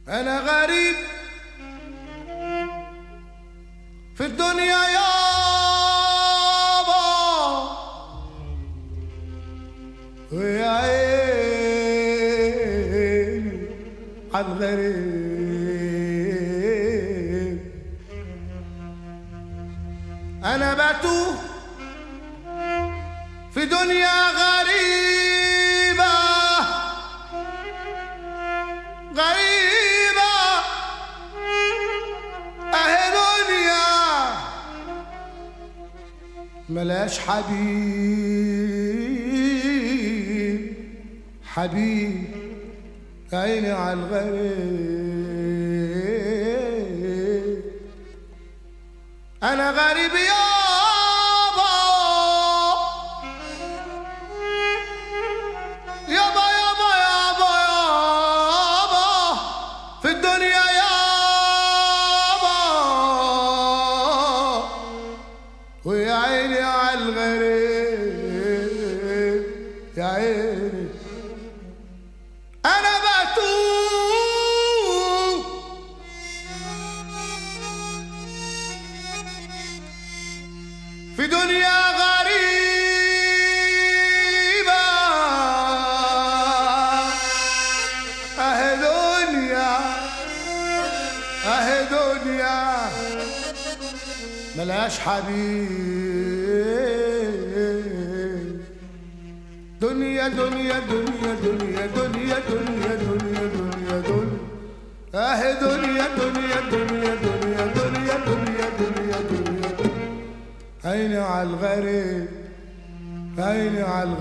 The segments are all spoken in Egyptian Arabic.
أنا غريب في الدنيا يابا ويا عيني عالغريب أنا بتوه في دنيا غريبة غريبة أهي دنيا ملاش حبيب حبيب يا عيني عالغريب أنا غريب يابا يابا يابا يابا يابا في الدنيا يابا ويا عيني عالغريب يا عيني أنا بتوه في دنيا غريبة أهي دنيا أهي دنيا ملاش حبيب دنيا دنيا دنيا دنيا دنيا دنيا دنيا دنيا دنيا أهي دنيا دنيا دنيا دنيا دنيا دنيا دنيا دنيا عيني عالغريب عيني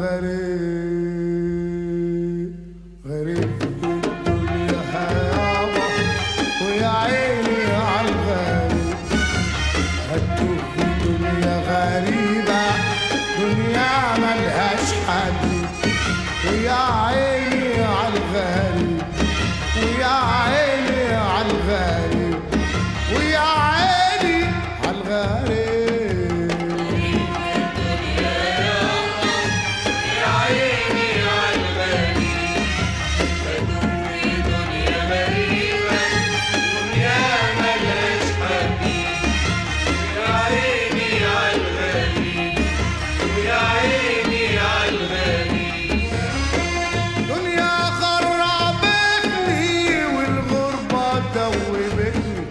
عالغريب غريب في الدنيا يابا ويا عيني عالغريب هتوه في دنيا غريبة دنيا ملهاش حبيب ويا عيني عالغريب ويا عيني عالغريب ويا عيني عالغريب دنيا خربتني والغربة دوبتني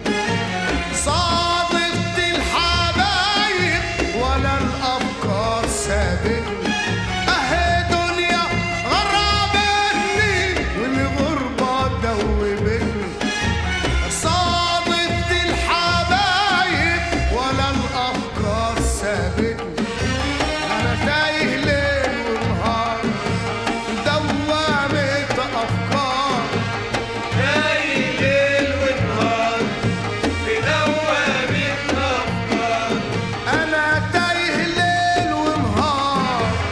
صادقت الحبايب ولا الأفكار سابتني أهي دنيا غربتني والغربة دوبتني صادقت الحبايب ولا الأفكار سابتني أنا تايه ليل ونهار دوامة أفكار أنا تايه ليل ونهار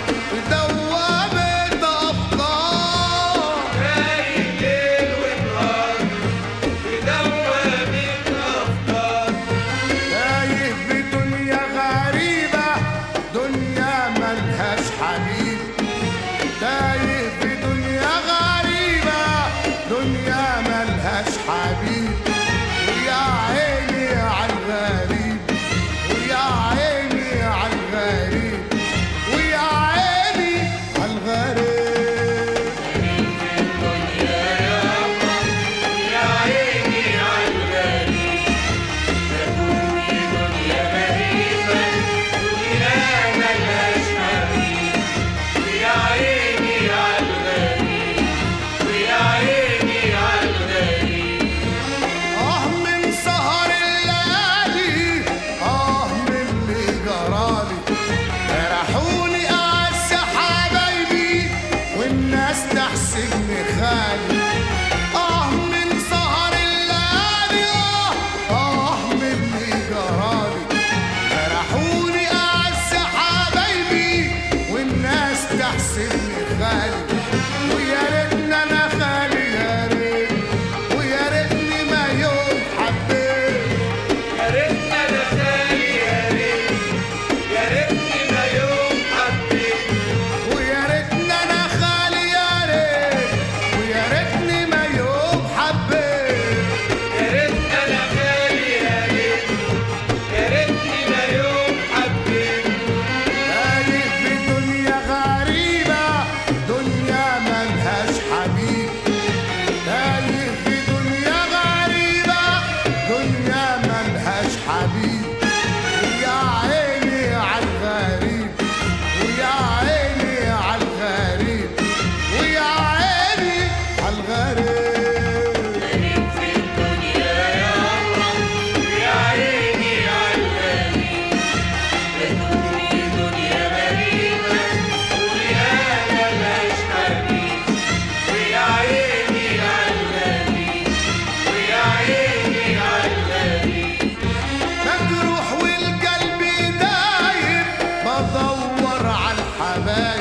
حبايب